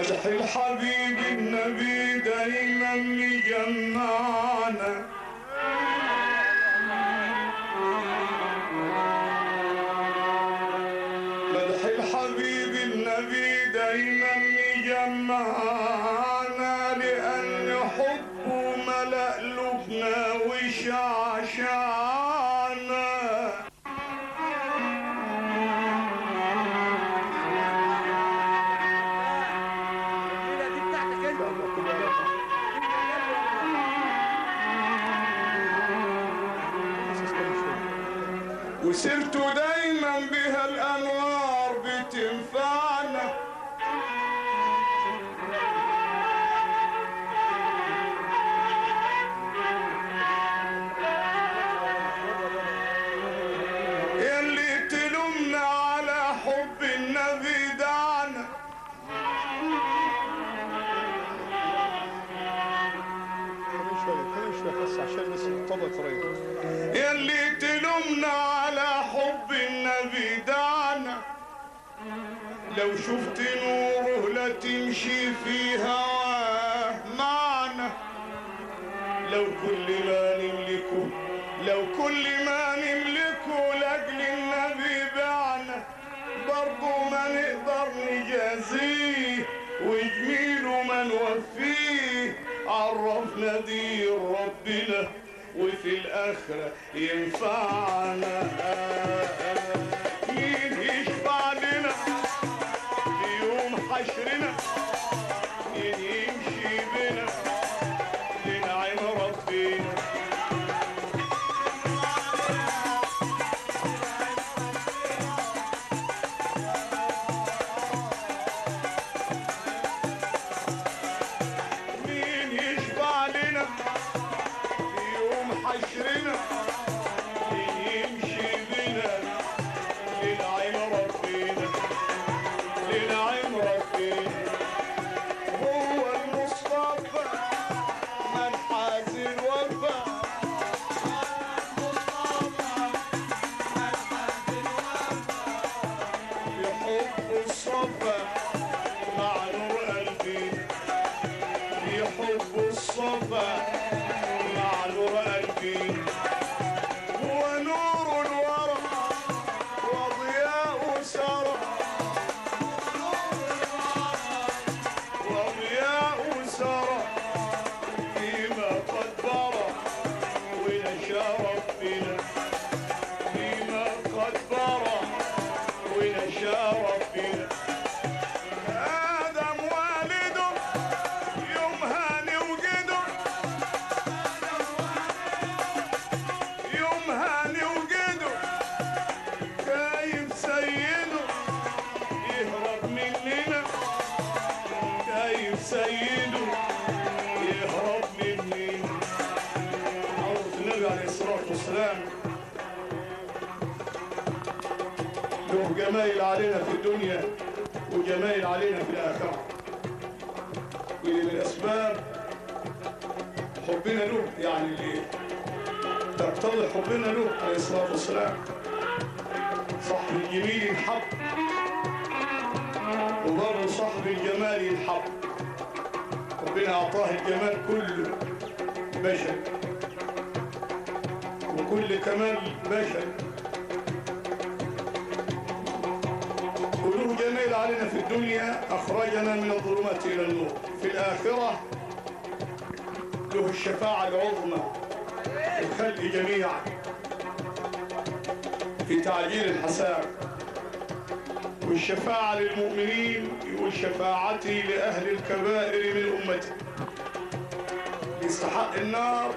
مدح الحبيب النبي دايما مجمعنا مدح الحبيب النبي دايما مجمعنا لأن حبه ملأ لبنا وشعشعنا دي بتاعتك انت وسرته دايما بها الانوار بتنفعنا اللي تلومنا على حب النبي دعنا كمان شوية كمان شوية بس عشان بس الطبق قريب يلي تلومنا على حب النبي دعنا لو شفت نوره لا تمشي في هواه معنا لو كل ما نملكه لو كل ما نملكه لاجل النبي بعنا برضه ما نقدر نجازيه وجميله ما نوفيه عرفنا دين ربنا وفي الآخرة ينفعنا مين يشفع لنا في يوم حشرنا مين يمشي بنا لنعم ربنا مين يشفع لنا في يوم حشرنا مين يمشي بنا لنعم ربنا لنعم ربنا هو المصطفى من حاز الوفا يحب الصفا مع نور قلبي يحب الصفا مع نور قلبي هو نور الورى وضياء سرى وضياء سرى فيما قد برى ونشا ربنا فيما قد برى ونشا ربنا آدم والده يوم هاني وجده يوم هاني وجده كايف سيده يهرب مننا كايف سيده يهرب مننا عرض النبي عليه الصلاة والسلام له جمايل علينا في الدنيا وجمايل علينا في الآخرة واللي من أسباب حبنا له يعني اللي تقتضي حبنا له عليه الصلاة والسلام صاحب الجميل ينحب وبرضه صاحب الجمال ينحب ربنا أعطاه الجمال كله بشر وكل كمال بشر وله جميل علينا في الدنيا أخرجنا من الظلمات إلى النور في الآخرة له الشفاعة العظمى الخلق جميعا في تعجيل الحساب والشفاعة للمؤمنين يقول شفاعتي لأهل الكبائر من أمتي يستحق النار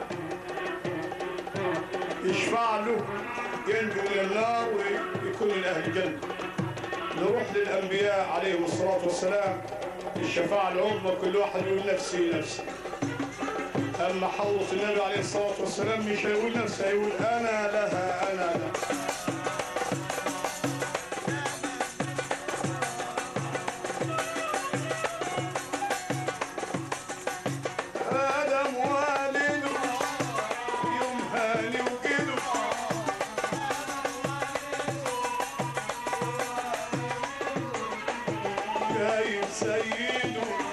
يشفع له ينجو من النار ويكون من أهل الجنة نروح للأنبياء عليهم الصلاة والسلام الشفاعة العظمى كل واحد يقول نفسي نفسي أما حضرة النبي عليه الصلاة والسلام مش هيقول نفسه هيقول أنا لها أنا لها آدم والده يوم هاني وكده جايب سيده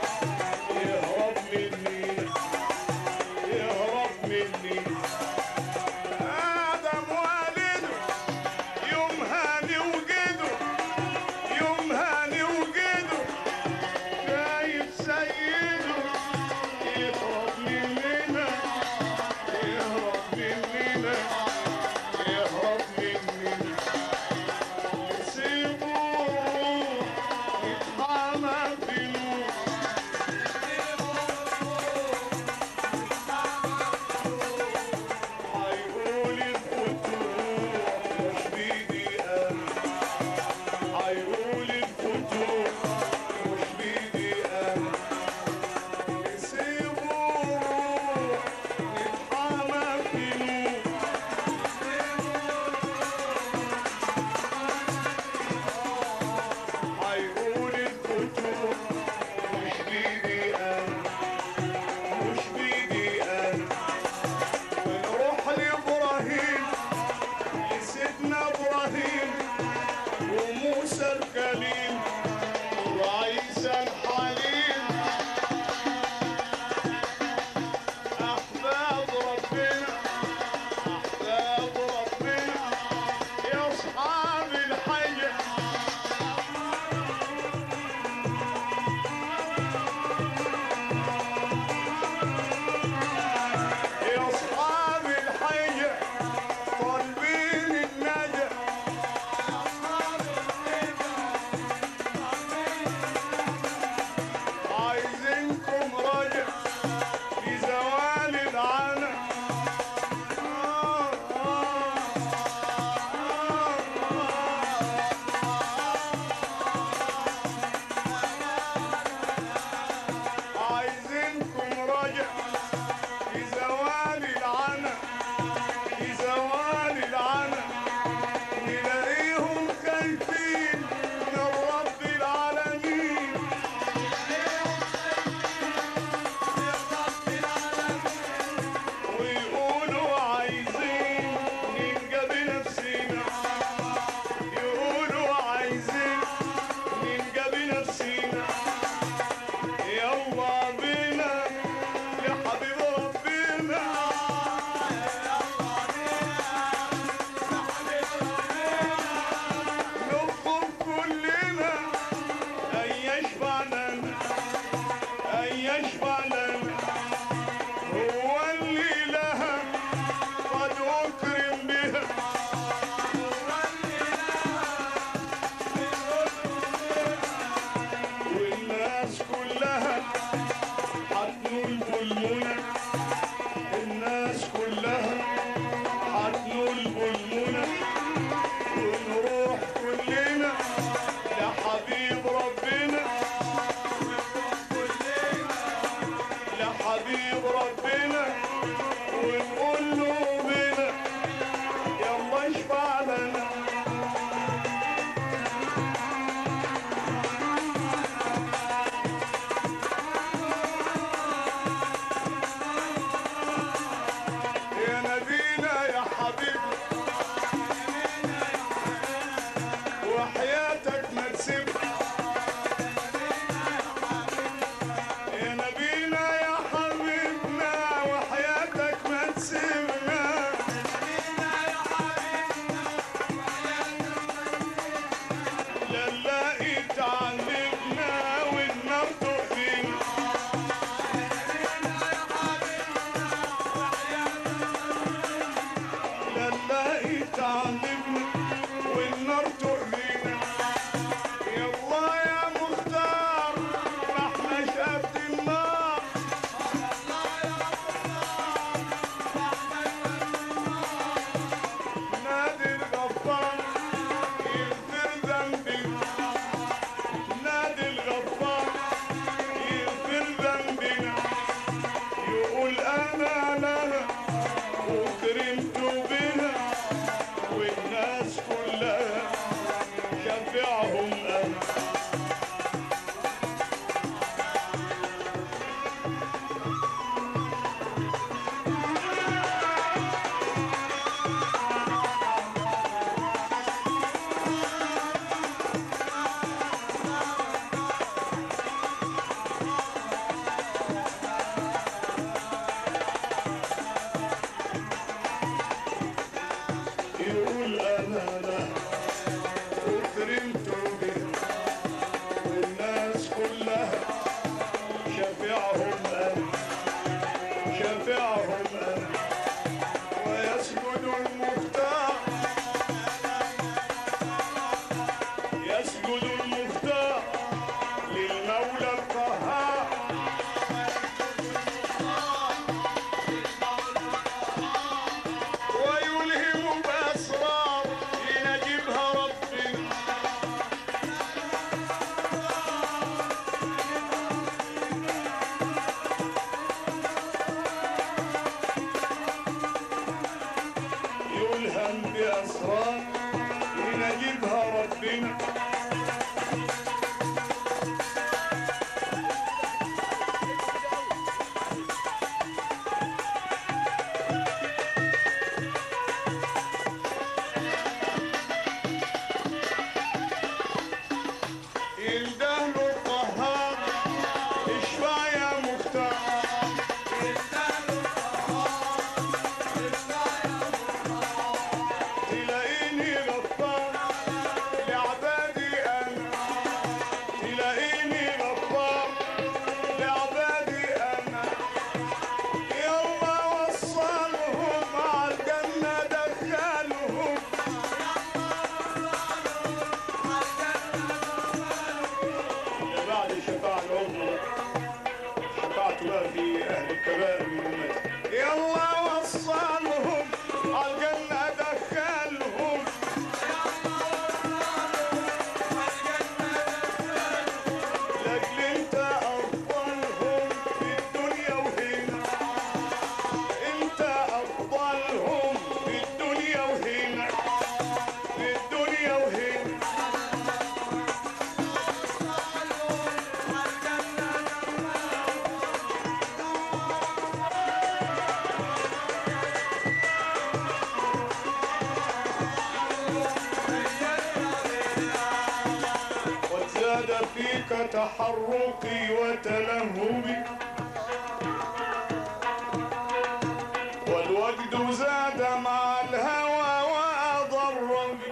بينا الناس كلها هتنول بالمنى ونروح كلنا لحبيب ربنا لحبيب ربنا ونقول له بنا يلا اشفع لنا يا نبينا يا حبيبنا وحياتك ما تسيبنا يا نبينا يا حبيبنا وحياتك ما تسيبنا لا نلاقي تعلمنا والنار تؤذينا لا نلاقي تعلمنا والنار تؤذينا يلا يا مختار ما احناش قد النار نادي الغفار يغفر ذنبي نادي الغفار يغفر ذنبنا يقول انا لها وكرمت بها والناس كلها شفعهم انا يقول انا لا وكرمت بها والناس كلها شفعهم انا شفعهم انا ويسجد المختار يسجد المختار للمولى القهار ويلهم بأسرار ينجبها ربي يلهم بأسرار ينجبها ربنا يلده له القهار اشفع يا مختار تلاقيني غفار لعبادي انا تلاقيني غفار لعبادي انا يلا وصلهم عالجنة دخلهم بعد شفاعة العظمى شفاعة بقى في أهل الكبائر من أمتي يلا وصلهم عالجنة دخلهم لأجل أنت أفضلهم في الدنيا وهنا أنت أفضلهم في الدنيا وهنا في الدنيا وهنا وزاد فيك تحركي وتلهبي والوجد زاد مع الهوى وأضر بي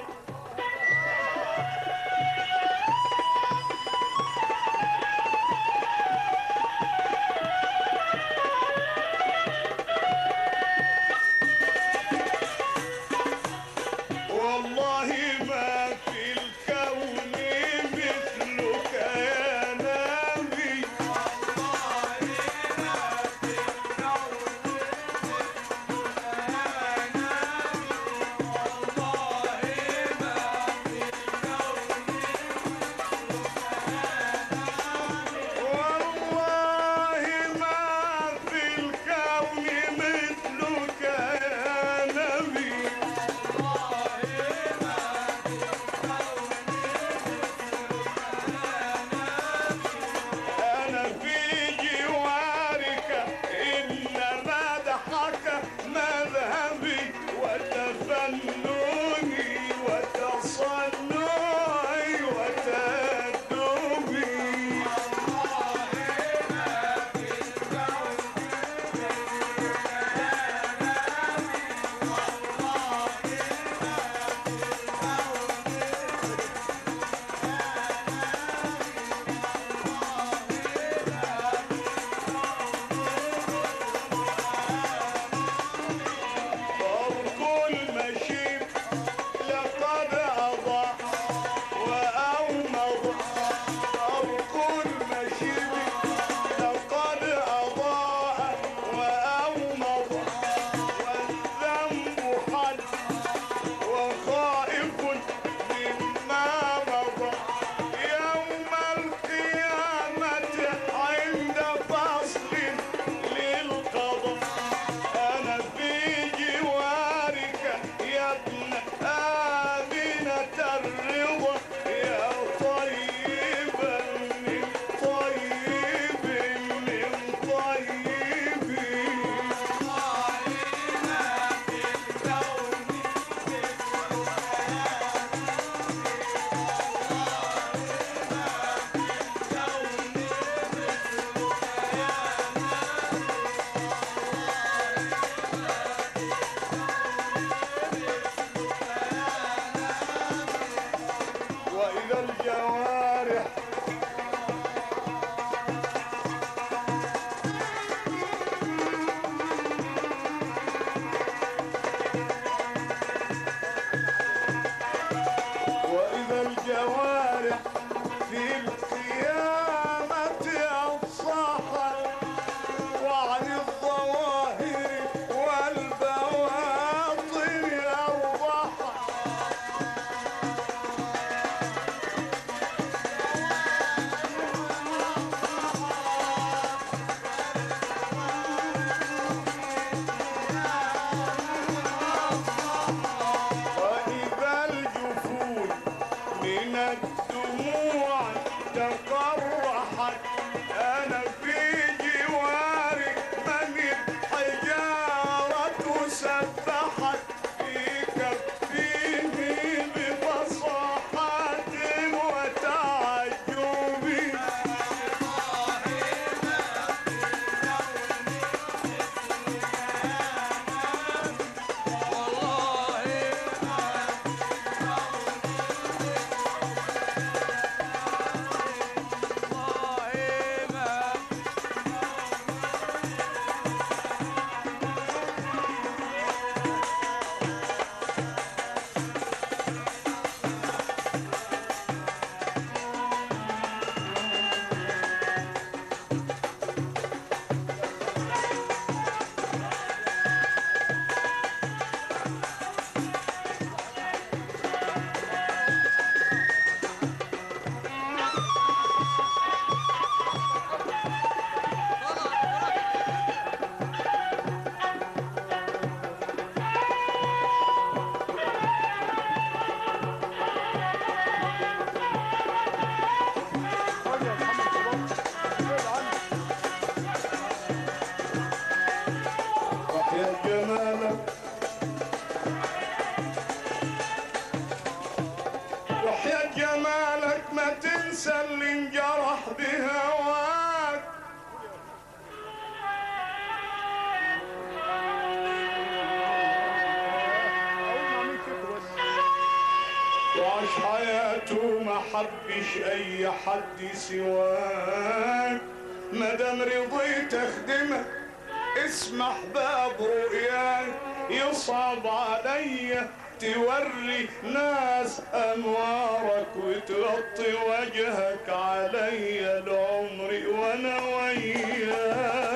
والله ما في الكون مثلك يا نبي سبحت في كفيه بفصاحة وتعجب خد يا محمد شباب ابعد عني وحيا جمالك وحيا جمالك ما تنسى اللي انجرح بهواك اقول مع مين كده بس وعاش حياته ما حبش اي حد سواك مادام رضيت اخدمك اسمح باب رؤياك يصعب عليا توري ناس انوارك وتغطي وجهك عليا العمر وانا وياك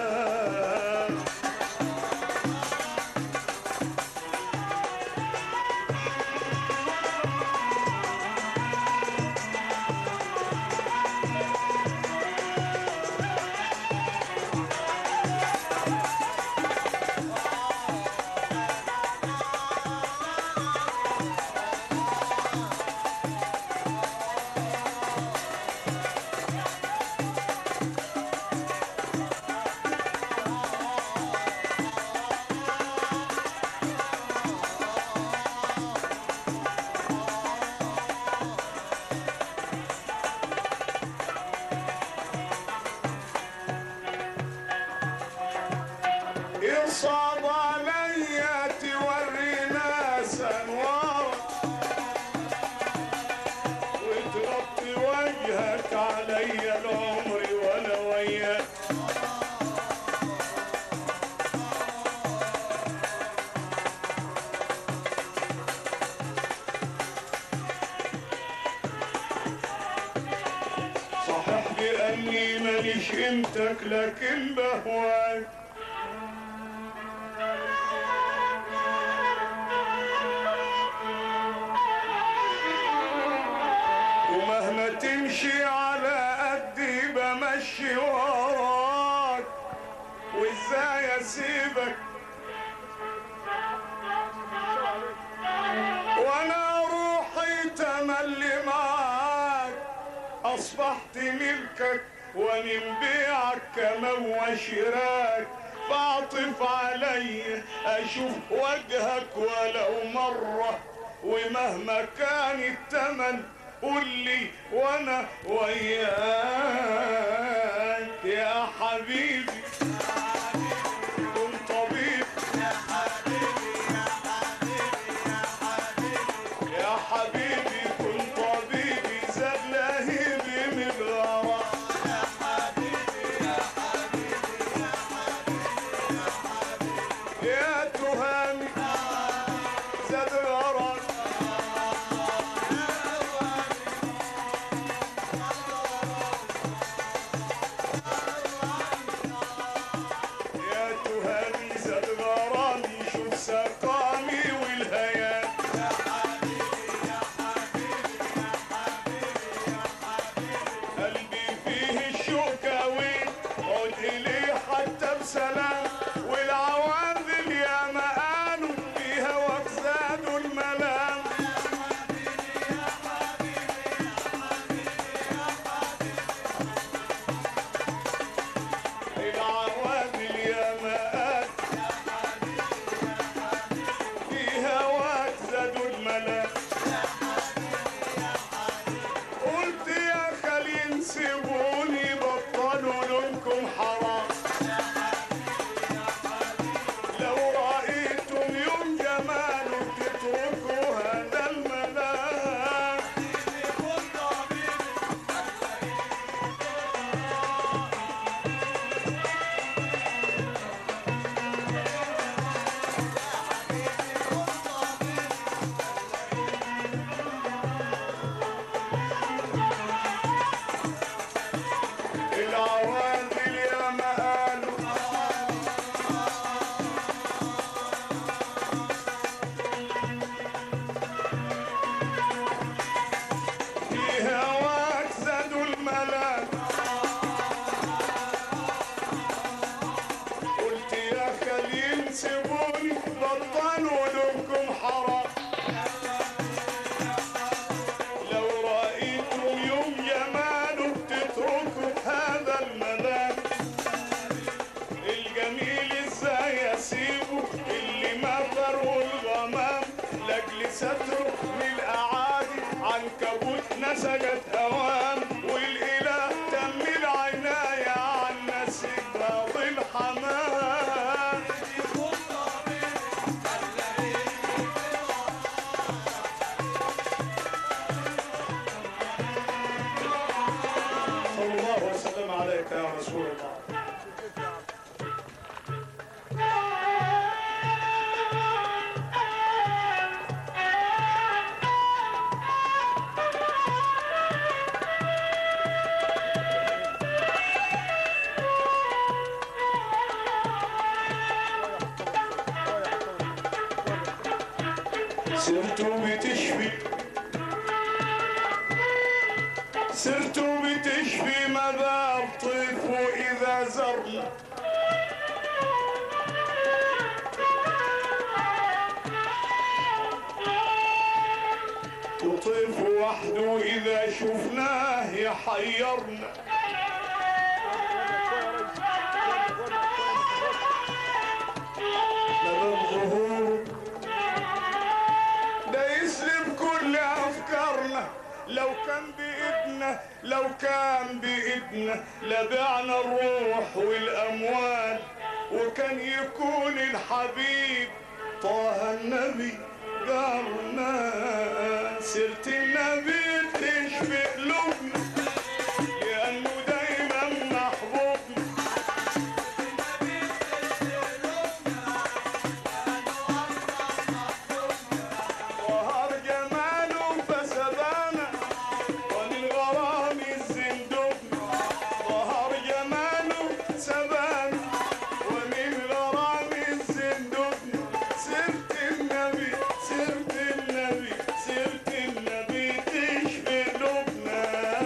يصعب عليا توري ناس انوارك وتغطي وجهك عليا العمر وانا وياك صحيح بأني ماليش قيمتك لكن بهواك ومهما تمشي على قدي بمشي وراك وازاي اسيبك وانا روحي تملي معاك اصبحت ملكك وانا مبيعك كمان وشراك فاعطف علي اشوف وجهك ولو مرة ومهما كان التمن قول لي وانا وياك يا حبيبي كن طبيب يا حبيبي كن طبيبي زاد لهيبي من الغرام يا تهامي زاد الغرام سيبوني بطلوا لكم حرام لو رأيتم يوم جماله تتركوا هذا المنام الجميل ازاي اسيبه اللي مطر والغمام لاجل ستره من الاعادي عنكبوت نسجت اوام والاله تم العنايه عن نسيب باض الحمام صلى الله وسلم عليك يا رسول الله سرت بتشفي سرت بتشفي مدى الطيف إذا زرنا يطيف وحده إذا شفناه يحيرنا مدى الظهور ده يسلب كل افكارنا لو كان بايدنا لو كان بايدنا لبعنا الروح والاموال وكان يكون الحبيب طه النبي جارنا سيرة النبي تشفي قلوبنا لأنه دايما محبوبنا وهر جماله فسبانا ومن غرام الزندوق ظهر جماله سبانا ومن غرام الزندوق سرت النبي سرت النبي سرت النبي تشفي قلوبنا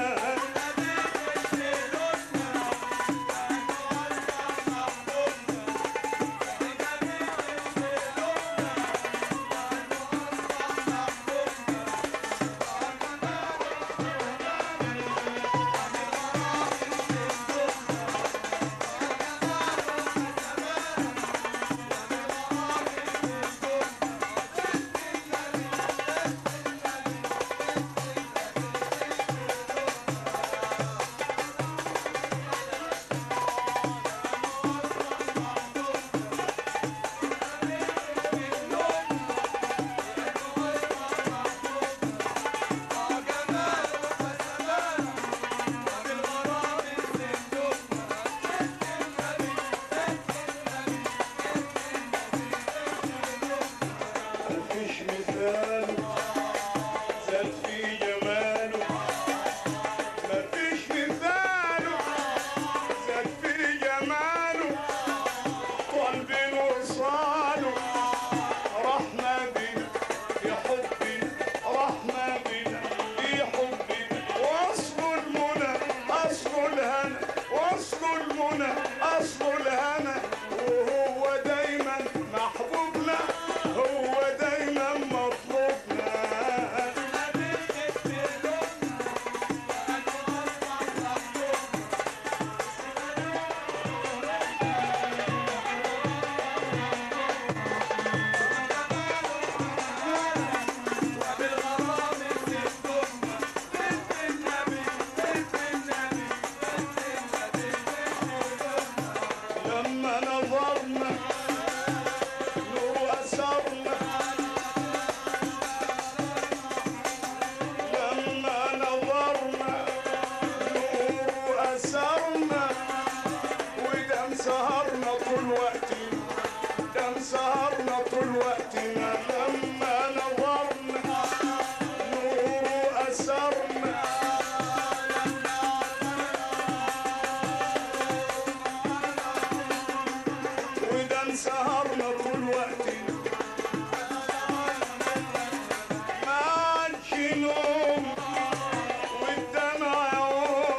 مفيش مثال زاد في جماله مفيش مثاله زاد في جماله قلب وصاله رحمة بنا في حبنا رحمة بنا في حبنا وصل المنى أصل الهنا وصل المنى أصل الهنا وهو دايما محبوبنا هو دايما مطلوبنا لما نظرنا نور أسرنا لما نظرنا نور أسرنا ودم سهرنا طول وقتنا دم سهرنا طول وقتنا لما نظرنا نور أسرنا ودم سهرنا طول وقتنا ما عادش نوم والدمع يعوم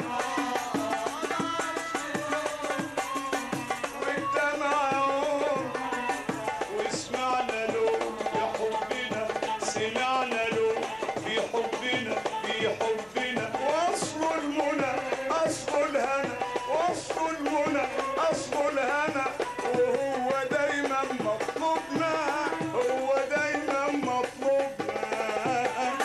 والدمع يعوم مطلوبنا هو دايما مطلوبنا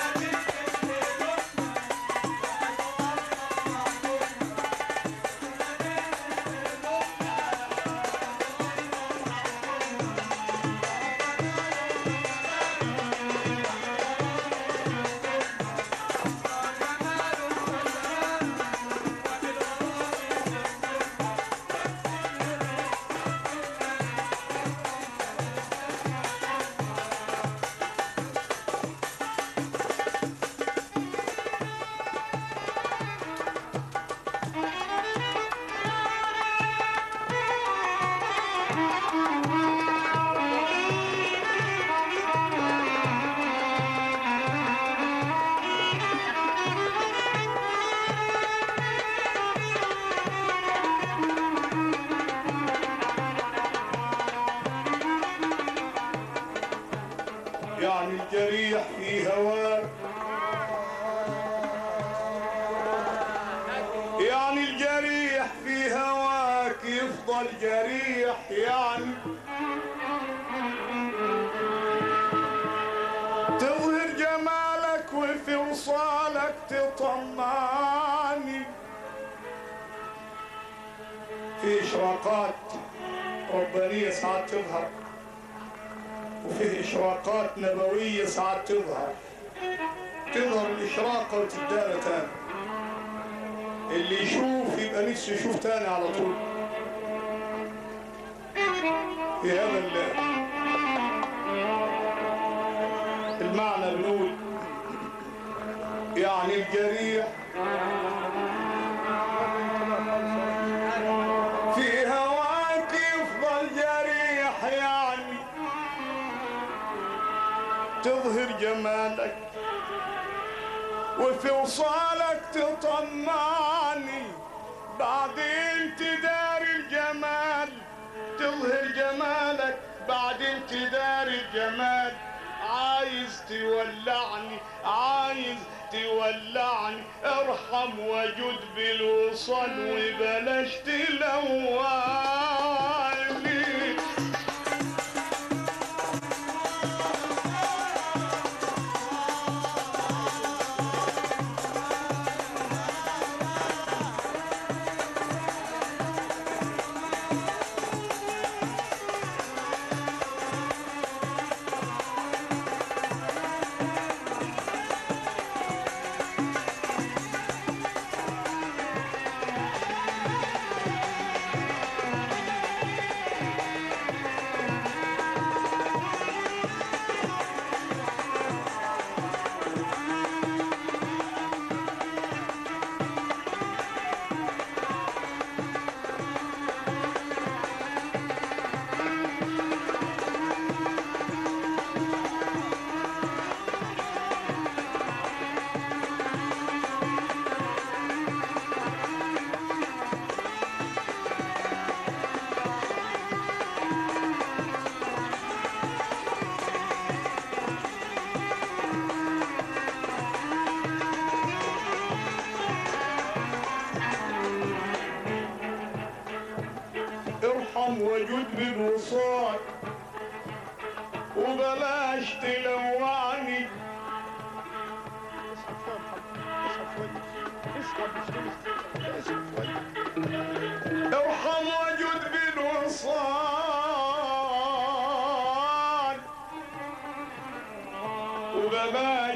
يعني الجريح في هواك يعني الجريح في هواك يفضل جريح يعني تظهر جمالك وفي وصالك تطمعني في إشراقات ربانية ساعات تظهر وفيه إشراقات نبوية ساعات تظهر تظهر الإشراقة وتدار تاني اللي يشوف يبقى نفسه يشوف تاني على طول في هذا ال- المعنى بنقول يعني الجريح في هواك يفضل جريح يعني تظهر جمالك وفي وصالك تطمعني بعدين تداري الجمال تظهر جمالك بعدين تداري الجمال عايز تولعني عايز تولعني ارحم وجد بالوصل وبلاش تلوعني ارحم وجد بالوصال وبلاش تلوعني اسحب شوي محمد اسحب شوي اسحب شوي ارحم وجد بالوصال وبلاش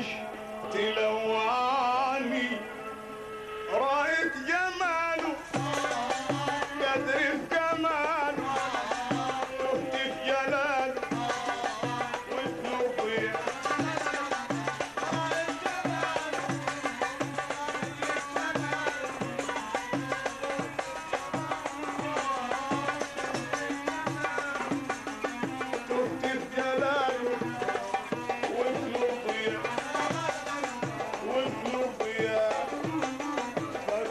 تلوعني رأيت جماله قدر في كماله شفت في جلاله وفي لطيف شفت في جلاله وفي لطيف وفي لطيف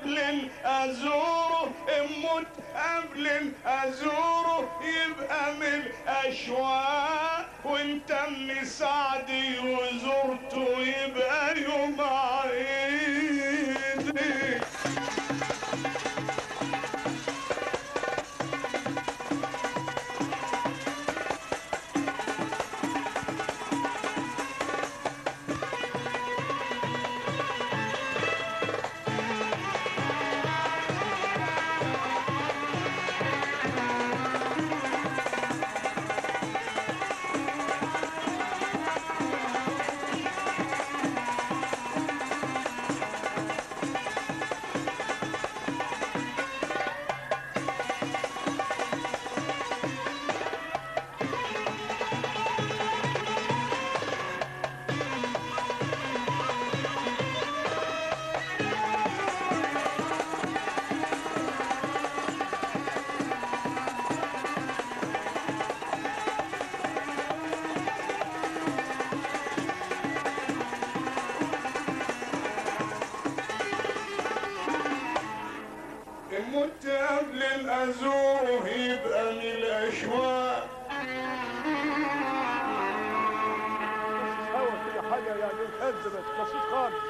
قبل ازوره اموت قبل ازوره يبقى من الاشواق وانت من سعدي وزرته يبقى يوم عيدي مت قبل الازوره يبقى من الاشواق هوا كده حاجه يعني هز بس بسيط خالص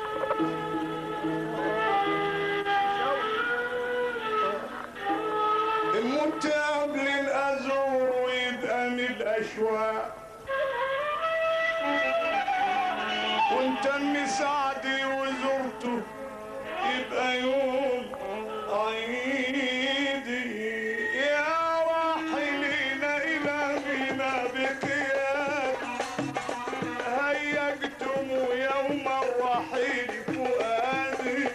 مت قبل الازوره يبقى من الاشواق وانت من سعدي وزرته يبقى يوم عيدي يا راحلين إلى بنا بقياد هيجتم يوم الرحيل فؤادي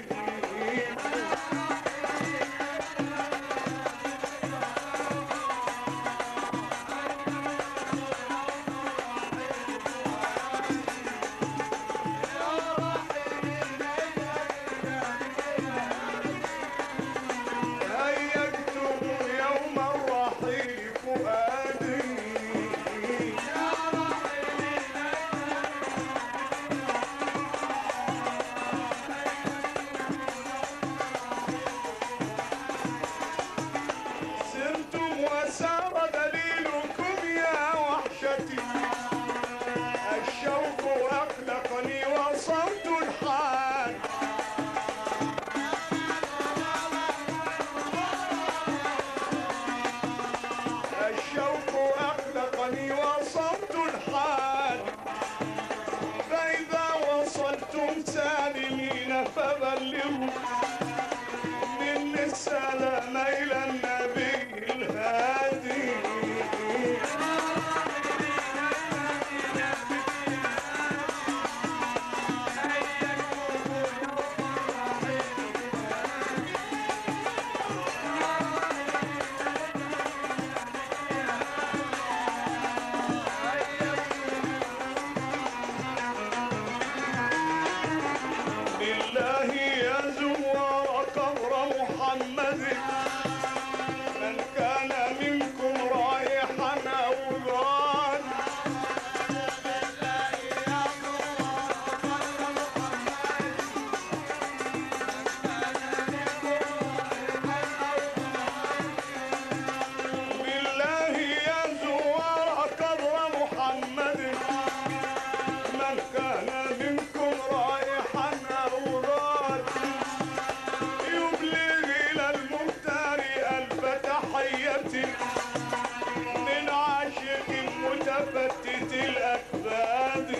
هيجتم يوم الرحيل فؤادي سرتم وسار دليلكم يا وحشتي الشوق أقلقني وصرت الحال الشوق أقلقني وصرت الحال فإذا وصلتم سالمين فبلغوا مني السلام إلى النبي الهادي لله يا زوار قبر محمد من كان منكم رايحا او ضال بالله يا زوار قبر محمد من كان منكم رايحا او ضال يبلغ الى المختار الف تحيه من عاشق متفتت الاكباد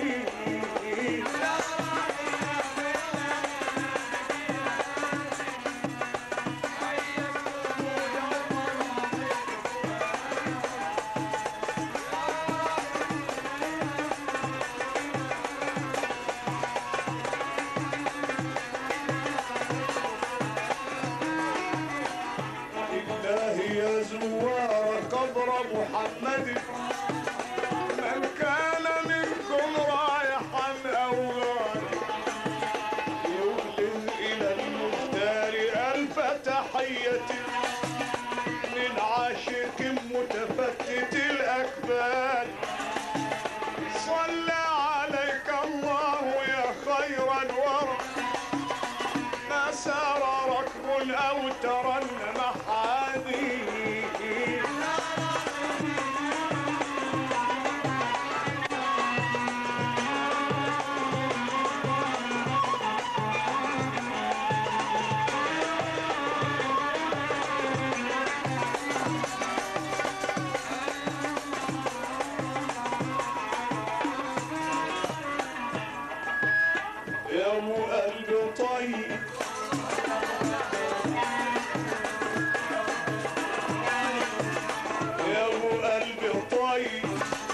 لله يا زوار قبر محمد من كان منكم رايحا او غادي يولد الى المختار الف تحيه من عاشق متفتت الاكباد صلى عليك الله يا خير الورى ما سار ركب أو ترنم حديث يا ابو قلب طيب يا ابو قلب طيب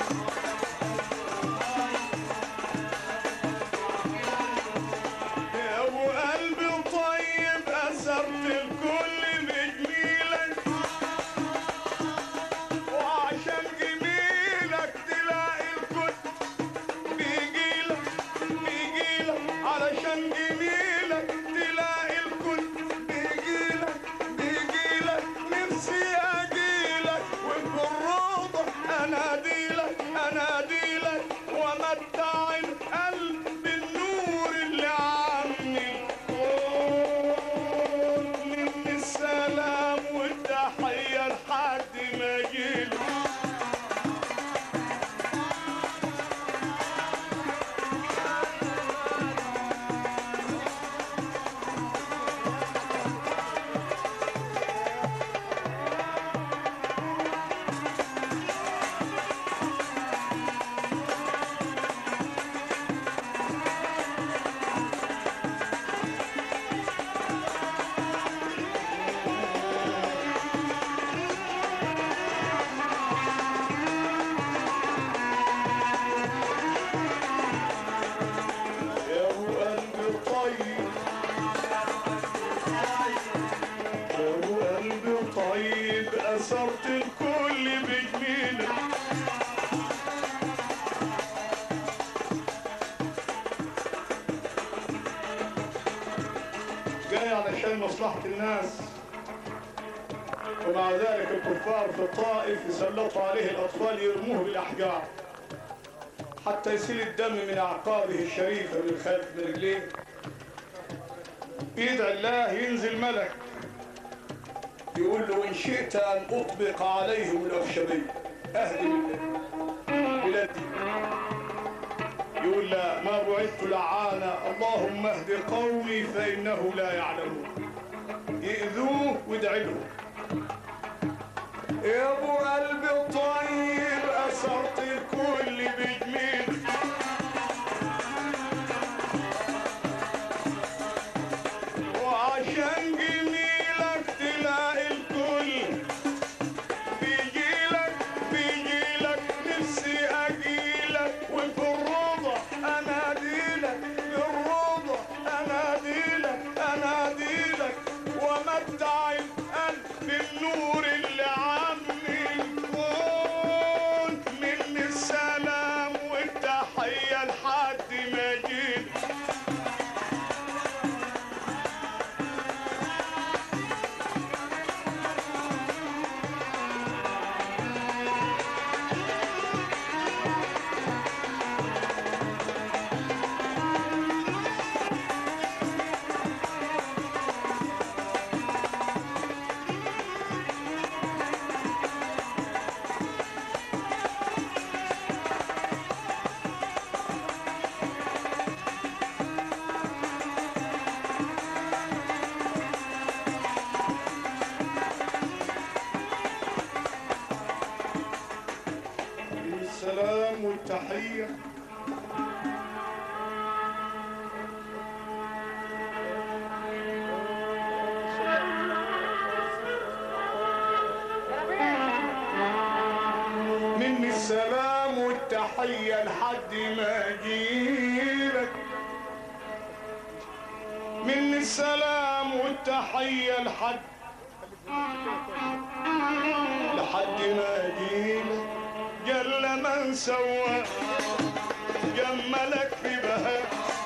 يا ابو قلب طيب اثرت الكل بجميلك وعشان جميلك تلاقي الكل بيجيلك بيجيلك علشان جميلك تلاقي الكل بيجيلك بيجيلك نفسي اجيلك وبالروضة اناديلك اناديلك ومتع القلب بالنور اللي عني قول مني السلام والتحية لحد ما جيلك يا ابو قلب طيب يا ابو قلب طيب اثرت الكل بجميلك جاي علشان مصلحة الناس ومع ذلك الكفار في الطائف يسلطوا عليه الأطفال يرموه بالأحجار حتى يسيل الدم من أعقابه الشريفة من خلف من رجليه يدعي الله ينزل ملك يقول له إن شئت أن أطبق عليهم الأخشبين أهدم بلادي يقول لا ما بعثت لعانا اللهم اهد قومي فإنه لا يعلمون يأذوه وادعي له يا ابو قلب طيب اثرت الكل بجميل وعشان جميلك تلاقي الكل بيجيلك بيجيلك نفسي اجيلك وفي الروضة اناديلك بالروضة اناديلك اناديلك ومتع القلب بالنور اللي عمي الكون مني السلام والتحية لحد ما جيت السلام والتحية مني السلام والتحية لحد ما أجيلك مني السلام والتحية لحد لحد ما أجيلك جل من سوى جملك في بهاء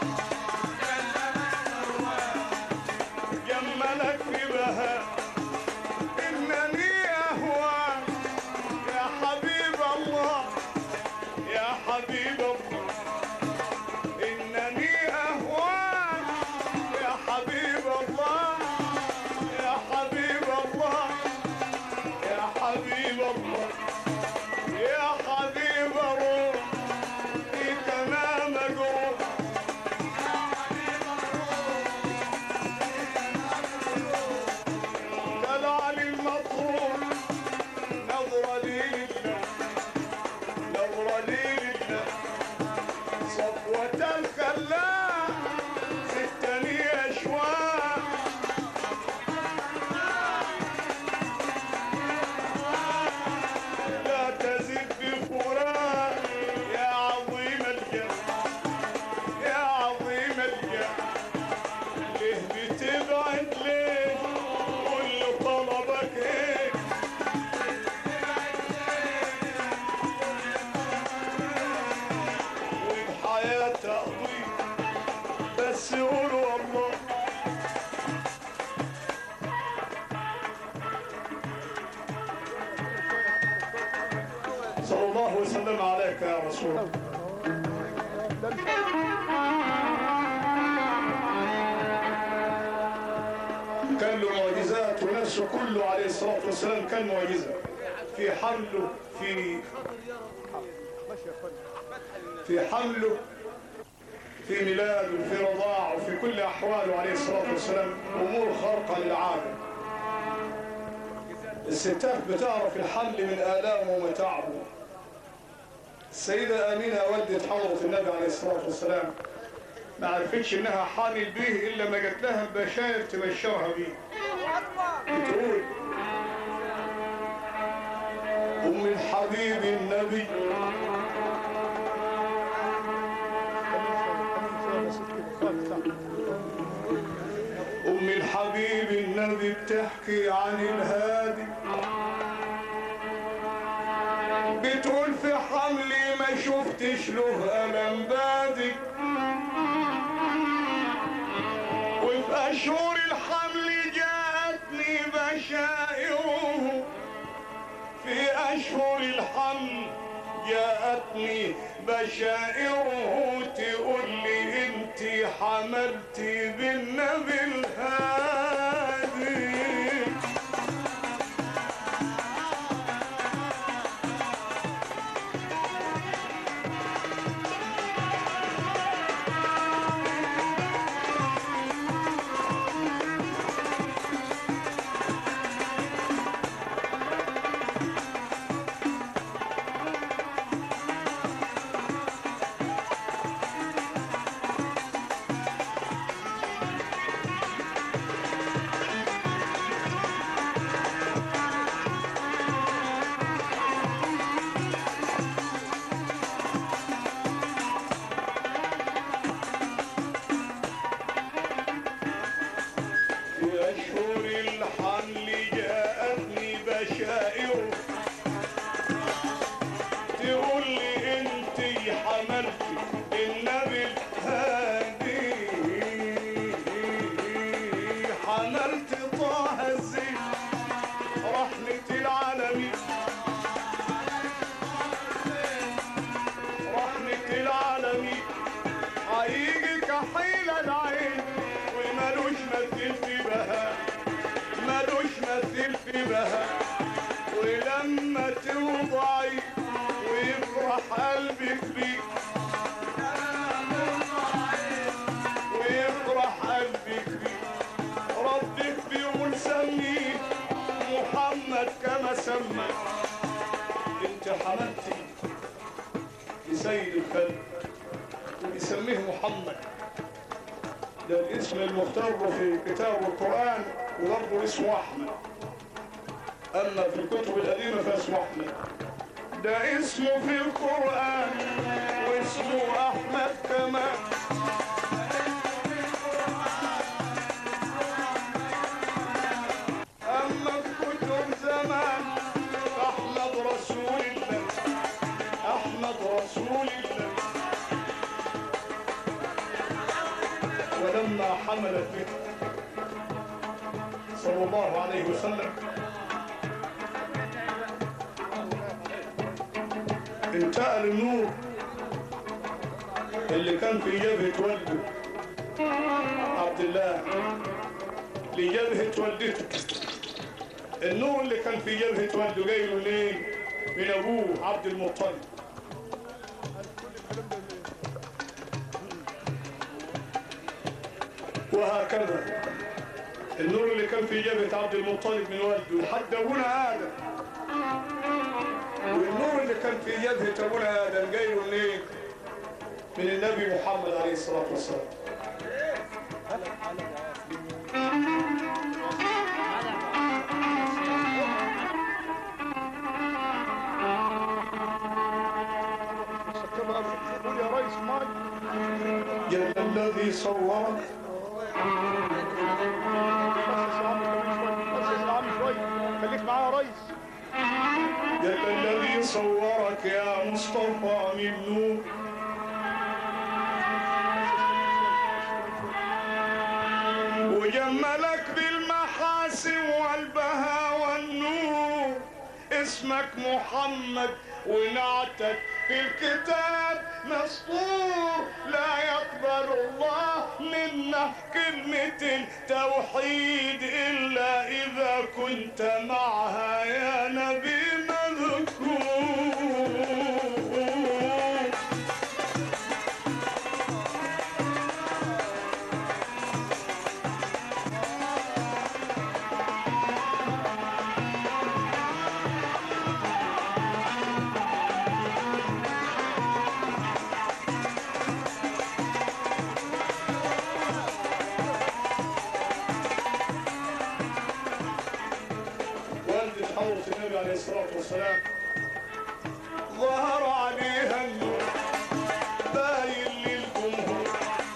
جملك في بهاء إنني أهواك يا حبيب الله يا حبيب الله إنني أهواك يا حبيب الله مطروح نظرة لله نظرة لله صفوة الخلاع ستني أشواق لا تزد بفراق يا عظيم الجاه يا عظيم الجاه ليه بتبعد ليه كل طلبك ايه والحياة تقضي بس قول والله صلى الله وسلم عليك يا رسول الله كان له معجزات ونفسه كله عليه الصلاة والسلام كان معجزة في حمله في في حمله في ميلاده في رضاعه في كل أحواله عليه الصلاة والسلام أمور خارقة للعادة الستات بتعرف الحمل من آلامه ومتاعبه السيدة أمينة والدة حضرة النبي عليه الصلاة والسلام ما عرفتش إنها حامل به إلا ما جات لها بشاير تبشرها بيه بتقول أم الحبيب النبي أم الحبيب النبي بتحكي عن الهادي بتقول في حملي ما شفتش له ألم بادي وفي أشهر الحمل جاءتني بشائره في أشهر الحمل جاءتني بشائره تقول لي انت حملتي بالنبي الهادي في أشهر الحمل جاءتني بشائر تقول لي انت حملتي النبي الهادي حملت طه الزين رحمة العالمين رحمة العالمين هيجي كحيل العين ومالوش مثيل في بها مالوش مثيل في بها ولما توضعي ويفرح قلبك بيك ويفرح قلبك بيك ربك بيقول سميه محمد كما سمى انت حملتي لسيد الخلق يسميه محمد ده الاسم المختار في كتاب القرآن وبرضه اسمه أحمد أما في الكتب القديمة فاسمه أحمد ده اسمه في القرآن واسمه أحمد كمان أما في كتب زمان أحمد رسول الله أحمد رسول الله ولما حملت به صلى الله عليه وسلم انتقل النور اللي كان في جبهة والده عبد الله لجبهة والدته النور اللي كان في جبهة والده جاي له ليه؟ من أبوه عبد المطلب وهكذا النور اللي كان في جبهة عبد المطلب من والده لحد أبونا آدم والنور اللي كان في جبهة أبونا آدم جاي له منين؟ من النبي محمد عليه الصلاة والسلام سكبها قول يا ريس ماي جل الذي صورك بس يا عم شوي خليك معايا يا ريس جل الذي صورك يا مصطفى من نور وجملك بالمحاسن والبهاء والنور اسمك محمد ونعتك في الكتاب مسطور لا يقبل الله منا كلمة التوحيد إلا إذا كنت معها يا نبي مذكور والدة حضرة النبي عليه الصلاة والسلام ظهر عليها النور باين للجمهور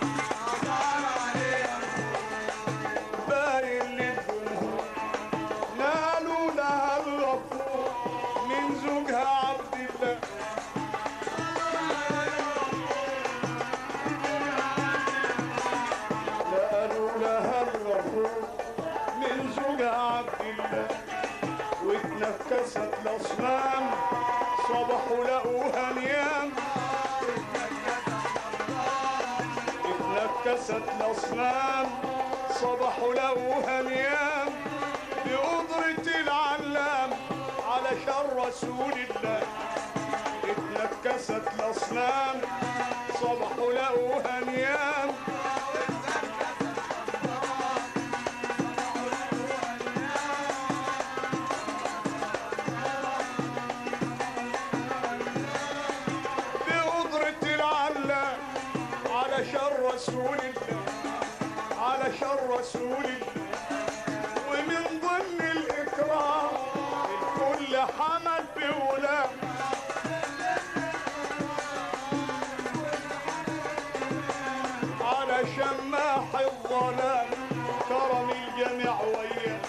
باين للجمهور نالوا لها الغفور من زوجها عبد الله نالوا لها الغفور من زوجها عبد الله واتنكست الاصنام صبحوا لقوها نيام اتنكست الاصنام صبحوا لقوها نيام بقدرة العلام علشان رسول الله اتنكست الاصنام صبحوا لقوها نيام بقدرة العلام علشان رسول الله علشان رسول الله ومن ضمن الإكرام الكل حمل بغلام علشان ماح الظلام كرم الجميع وياه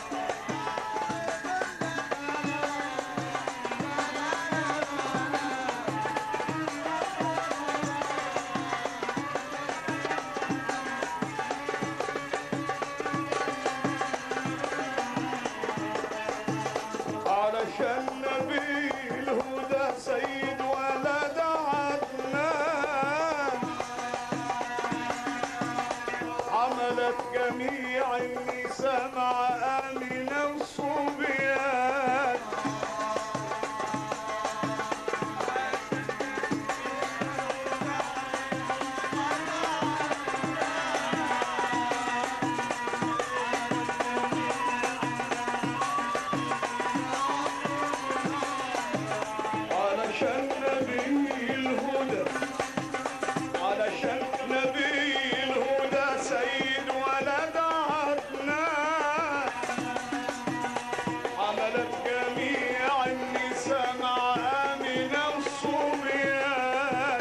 علشان نبي الهدى سيد ولد عدنان عملت جميع النساء مع آمنة وصبيان علشان نبي الهدى علشان نبي الهدى سيد ولد عدنان عملت جميع النساء مع آمنة الصبيان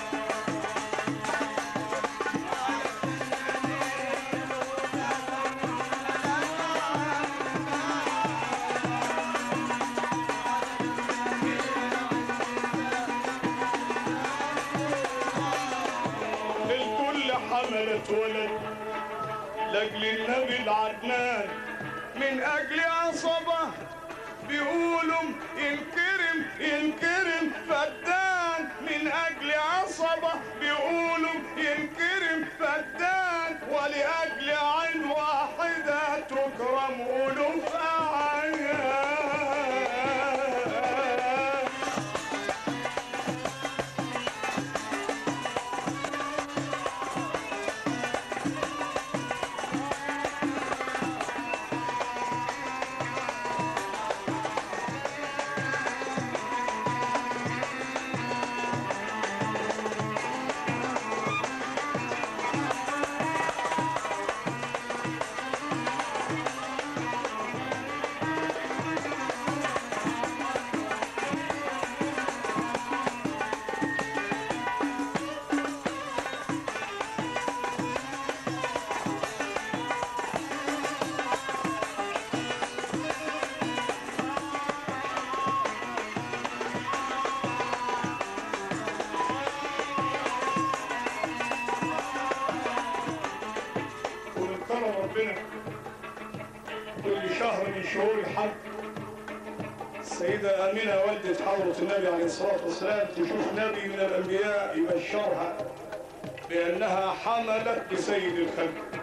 الكل حملت ولد لاجل النبي العدنان من اجل عصبه بيقولوا ينكرم ينكرم فدان من اجل عصبه بيقولوا ينكرم فدان ولاجل عين واحده تكرم الوف اعيان شهر من شهور الحج السيدة أمينة والدة حضرة النبي عليه الصلاة والسلام تشوف نبي من الأنبياء يبشرها بأنها حملت بسيد الخلق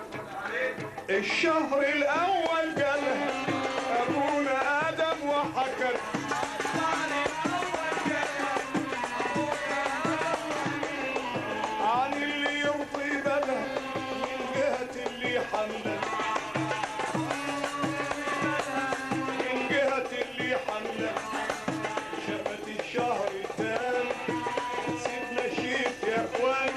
الشهر الأول قالها أبونا آدم وحكت عن اللي يرضي بالها من جهة اللي حملت من جهة اللي حملت شافت الشهر الثاني سيدنا شيف يا اخوان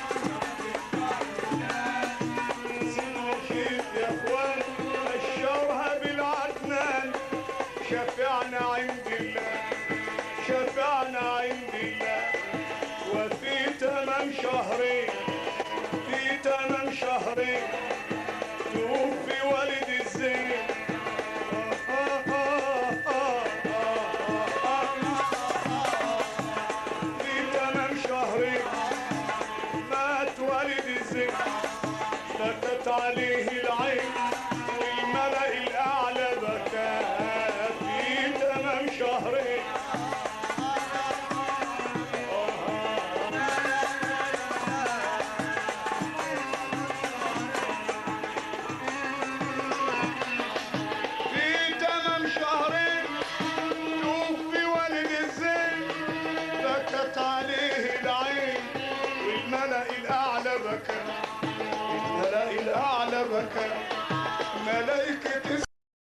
سيدنا شيف يا اخوان بشرها بالعدنان شفعنا عند الله شفعنا عند الله وفي تمام شهرين في تمام شهرين